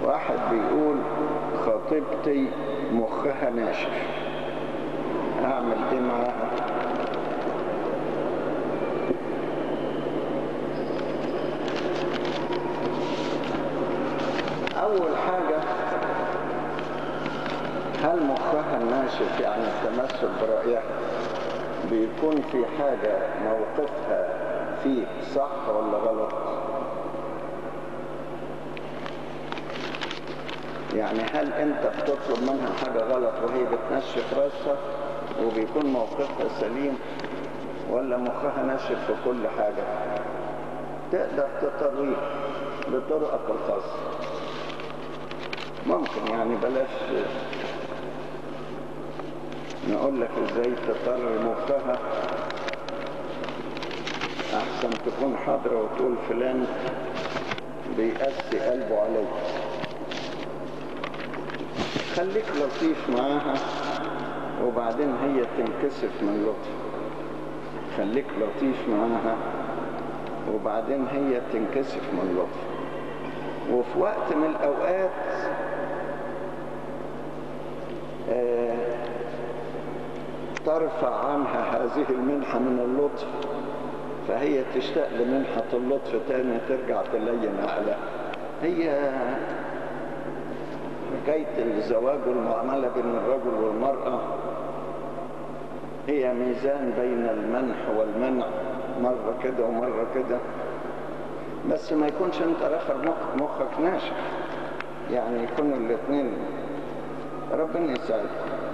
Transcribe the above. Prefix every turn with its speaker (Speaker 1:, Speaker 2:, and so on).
Speaker 1: واحد بيقول خطيبتي مخها ناشف اعمل ايه معاها اول حاجة هل مخها الناشف يعني التمثل برأيها بيكون في حاجة موقفها فيه صح ولا غلط يعني هل انت بتطلب منها حاجة غلط وهي بتنشف راسها وبيكون موقفها سليم ولا مخها ناشف في كل حاجة تقدر تطريه بطرقك الخاصة ممكن يعني بلاش نقول لك ازاي تطر مخها احسن تكون حاضرة وتقول فلان بيقسي قلبه عليك خليك لطيف معاها وبعدين هي تنكسف من لطف خليك لطيف معاها وبعدين هي تنكسف من لطف وفي وقت من الأوقات آه ترفع عنها هذه المنحة من اللطف فهي تشتاق لمنحة اللطف تاني ترجع تلين عقلها هي حكاية الزواج والمعاملة بين الرجل والمرأة هي ميزان بين المنح والمنع مرة كده ومرة كده بس ما يكونش انت اخر مخ مخك ناشف يعني يكونوا الاثنين ربنا يساعدك